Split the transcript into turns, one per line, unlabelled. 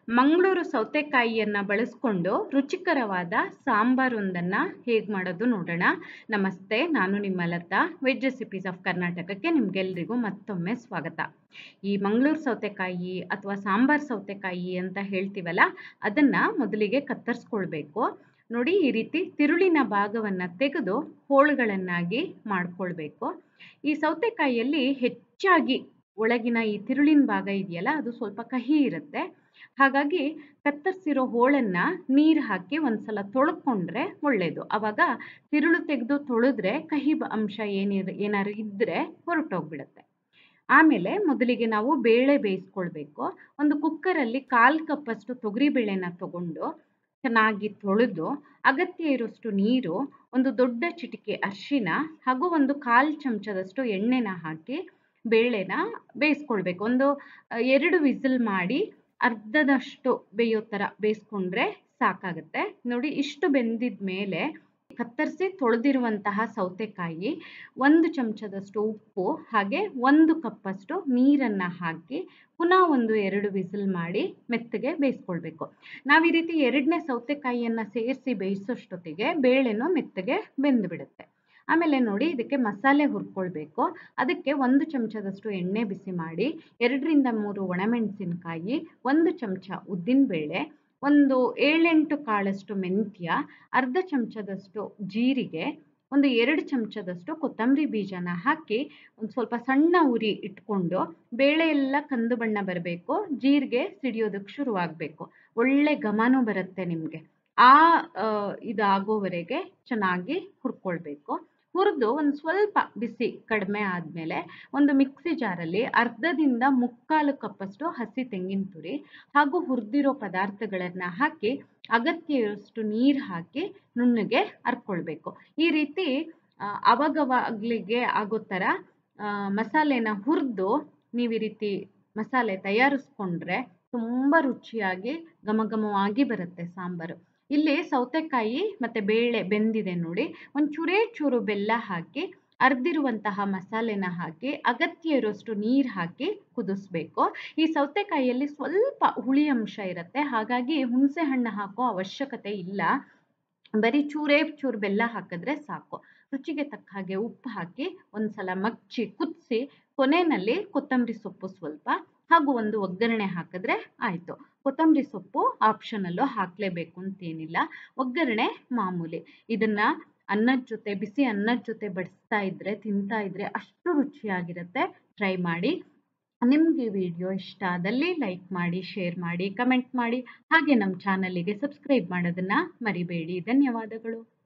ಮಂಗಳೂರು ಸೌತೆಕಾಯಿಯನ್ನು ಬಳಸ್ಕೊಂಡು ರುಚಿಕರವಾದ ಸಾಂಬಾರೊಂದನ್ನು ಹೇಗೆ ಮಾಡೋದು ನೋಡೋಣ ನಮಸ್ತೆ ನಾನು ನಿಮ್ಮ ಲತಾ ವೆಜ್ ರೆಸಿಪೀಸ್ ಆಫ್ ಕರ್ನಾಟಕಕ್ಕೆ ನಿಮಗೆಲ್ರಿಗೂ ಮತ್ತೊಮ್ಮೆ ಸ್ವಾಗತ ಈ ಮಂಗಳೂರು ಸೌತೆಕಾಯಿ ಅಥವಾ ಸಾಂಬಾರ್ ಸೌತೆಕಾಯಿ ಅಂತ ಹೇಳ್ತೀವಲ್ಲ ಅದನ್ನು ಮೊದಲಿಗೆ ಕತ್ತರಿಸ್ಕೊಳ್ಬೇಕು ನೋಡಿ ಈ ರೀತಿ ತಿರುಳಿನ ಭಾಗವನ್ನು ತೆಗೆದು ಹೋಳುಗಳನ್ನಾಗಿ ಮಾಡ್ಕೊಳ್ಬೇಕು ಈ ಸೌತೆಕಾಯಿಯಲ್ಲಿ ಹೆಚ್ಚಾಗಿ ಒಳಗಿನ ಈ ತಿರುಳಿನ ಭಾಗ ಇದೆಯಲ್ಲ ಅದು ಸ್ವಲ್ಪ ಕಹಿ ಇರುತ್ತೆ ಹಾಗಾಗಿ ಕತ್ತರಿಸಿರೋ ಹೋಳನ್ನು ನೀರು ಹಾಕಿ ಒಂದ್ಸಲ ತೊಳ್ಕೊಂಡ್ರೆ ಒಳ್ಳೆಯದು ಆವಾಗ ತಿರುಳು ತೆಗೆದು ತೊಳೆದ್ರೆ ಕಹಿ ಅಂಶ ಏನಿರ ಏನಾದ್ರು ಇದ್ದರೆ ಹೊರಟೋಗ್ಬಿಡುತ್ತೆ ಆಮೇಲೆ ಮೊದಲಿಗೆ ನಾವು ಬೇಳೆ ಬೇಯಿಸ್ಕೊಳ್ಬೇಕು ಒಂದು ಕುಕ್ಕರಲ್ಲಿ ಕಾಲು ಕಪ್ಪಷ್ಟು ತೊಗರಿಬೇಳೆನ ತಗೊಂಡು ಚೆನ್ನಾಗಿ ತೊಳೆದು ಅಗತ್ಯ ಇರೋಷ್ಟು ನೀರು ಒಂದು ದೊಡ್ಡ ಚಿಟಿಕೆ ಅರಿಶಿನ ಹಾಗೂ ಒಂದು ಕಾಲು ಚಮಚದಷ್ಟು ಎಣ್ಣೆನ ಹಾಕಿ ಬೇಳೆನ ಬೇಯಿಸ್ಕೊಳ್ಬೇಕು ಒಂದು ಎರಡು ವಿಸಿಲ್ ಮಾಡಿ ಅರ್ಧದಷ್ಟು ಬೇಯೋ ಥರ ಬೇಯಿಸ್ಕೊಂಡ್ರೆ ಸಾಕಾಗುತ್ತೆ ನೋಡಿ ಇಷ್ಟು ಬೆಂದಿದ ಮೇಲೆ ಕತ್ತರಿಸಿ ತೊಳೆದಿರುವಂತಹ ಸೌತೆಕಾಯಿ ಒಂದು ಚಮಚದಷ್ಟು ಉಪ್ಪು ಹಾಗೆ ಒಂದು ಕಪ್ಪಷ್ಟು ನೀರನ್ನು ಹಾಕಿ ಪುನಃ ಒಂದು ಎರಡು ವಿಸಿಲ್ ಮಾಡಿ ಮೆತ್ತಗೆ ಬೇಯಿಸ್ಕೊಳ್ಬೇಕು ನಾವು ಈ ರೀತಿ ಎರಡನೇ ಸೌತೆಕಾಯಿಯನ್ನು ಸೇರಿಸಿ ಬೇಯಿಸೋಷ್ಟೊತ್ತಿಗೆ ಬೇಳೆನೂ ಮೆತ್ತಗೆ ಬೆಂದು ಬಿಡುತ್ತೆ ಆಮೇಲೆ ನೋಡಿ ಇದಕ್ಕೆ ಮಸಾಲೆ ಹುರ್ಕೊಳ್ಬೇಕು ಅದಕ್ಕೆ ಒಂದು ಚಮಚದಷ್ಟು ಎಣ್ಣೆ ಬಿಸಿ ಮಾಡಿ ಎರಡರಿಂದ ಮೂರು ಒಣಮೆಣಸಿನಕಾಯಿ ಒಂದು ಚಮಚ ಉದ್ದಿನಬೇಳೆ ಒಂದು ಏಳೆಂಟು ಕಾಳಷ್ಟು ಮೆಂತ್ಯ ಅರ್ಧ ಚಮಚದಷ್ಟು ಜೀರಿಗೆ ಒಂದು ಎರಡು ಚಮಚದಷ್ಟು ಕೊತ್ತಂಬರಿ ಬೀಜನ ಹಾಕಿ ಒಂದು ಸ್ವಲ್ಪ ಸಣ್ಣ ಉರಿ ಇಟ್ಕೊಂಡು ಬೇಳೆ ಎಲ್ಲ ಕಂದು ಬಣ್ಣ ಬರಬೇಕು ಜೀರಿಗೆ ಸಿಡಿಯೋದಕ್ಕೆ ಶುರುವಾಗಬೇಕು ಒಳ್ಳೆ ಘಮನೂ ಬರುತ್ತೆ ನಿಮಗೆ ಆ ಇದಾಗೋವರೆಗೆ ಚೆನ್ನಾಗಿ ಹುರ್ಕೊಳ್ಬೇಕು ಹುರಿದು ಒಂದು ಸ್ವಲ್ಪ ಬಿಸಿ ಕಡಿಮೆ ಆದಮೇಲೆ ಒಂದು ಮಿಕ್ಸಿ ಜಾರಲ್ಲಿ ಅರ್ಧದಿಂದ ಮುಕ್ಕಾಲು ಕಪ್ಪಷ್ಟು ಹಸಿ ತೆಂಗಿನ ತುರಿ ಹಾಗೂ ಹುರಿದಿರೋ ಪದಾರ್ಥಗಳನ್ನು ಹಾಕಿ ಅಗತ್ಯ ಇರೋಷ್ಟು ನೀರು ಹಾಕಿ ನುಣ್ಣಗೆ ಹರ್ಕೊಳ್ಬೇಕು ಈ ರೀತಿ ಅವಾಗವಾಗ್ಲಿಗೆ ಆಗೋ ಥರ ಮಸಾಲೆನ ಹುರಿದು ನೀವು ಈ ರೀತಿ ಮಸಾಲೆ ತಯಾರಿಸ್ಕೊಂಡ್ರೆ ತುಂಬ ರುಚಿಯಾಗಿ ಘಮಘಮವಾಗಿ ಬರುತ್ತೆ ಸಾಂಬಾರು ಇಲ್ಲಿ ಸೌತೆಕಾಯಿ ಮತ್ತು ಬೇಳೆ ಬೆಂದಿದೆ ನೋಡಿ ಒಂದು ಚೂರೇ ಚೂರು ಬೆಲ್ಲ ಹಾಕಿ ಅರ್ದಿರುವಂತಹ ಮಸಾಲೆನ ಹಾಕಿ ಅಗತ್ಯ ಇರೋಷ್ಟು ನೀರು ಹಾಕಿ ಕುದಿಸ್ಬೇಕು ಈ ಸೌತೆಕಾಯಿಯಲ್ಲಿ ಸ್ವಲ್ಪ ಹುಳಿ ಅಂಶ ಇರುತ್ತೆ ಹಾಗಾಗಿ ಹುಣಸೆ ಹಣ್ಣು ಹಾಕೋ ಅವಶ್ಯಕತೆ ಇಲ್ಲ ಬರೀ ಚೂರೇ ಚೂರು ಬೆಲ್ಲ ಹಾಕಿದ್ರೆ ಸಾಕು ರುಚಿಗೆ ತಕ್ಕ ಹಾಗೆ ಉಪ್ಪು ಹಾಕಿ ಒಂದ್ಸಲ ಮಗ್ಚಿ ಕುದಿಸಿ ಕೊನೆಯಲ್ಲಿ ಕೊತ್ತಂಬರಿ ಸೊಪ್ಪು ಸ್ವಲ್ಪ ಹಾಗೂ ಒಂದು ಒಗ್ಗರಣೆ ಹಾಕಿದ್ರೆ ಆಯಿತು ಕೊತ್ತಂಬರಿ ಸೊಪ್ಪು ಆಪ್ಷನಲ್ಲು ಹಾಕಲೇಬೇಕು ಅಂತೇನಿಲ್ಲ ಒಗ್ಗರಣೆ ಮಾಮೂಲಿ ಇದನ್ನು ಅನ್ನದ ಜೊತೆ ಬಿಸಿ ಅನ್ನದ ಜೊತೆ ಬಡಿಸ್ತಾ ಇದ್ದರೆ ತಿಂತಾ ಇದ್ದರೆ ಅಷ್ಟು ರುಚಿಯಾಗಿರುತ್ತೆ ಟ್ರೈ ಮಾಡಿ ನಿಮಗೆ ವಿಡಿಯೋ ಇಷ್ಟ ಆದಲ್ಲಿ ಲೈಕ್ ಮಾಡಿ ಶೇರ್ ಮಾಡಿ ಕಮೆಂಟ್ ಮಾಡಿ ಹಾಗೆ ನಮ್ಮ ಚಾನಲಿಗೆ ಸಬ್ಸ್ಕ್ರೈಬ್ ಮಾಡೋದನ್ನು ಮರಿಬೇಡಿ ಧನ್ಯವಾದಗಳು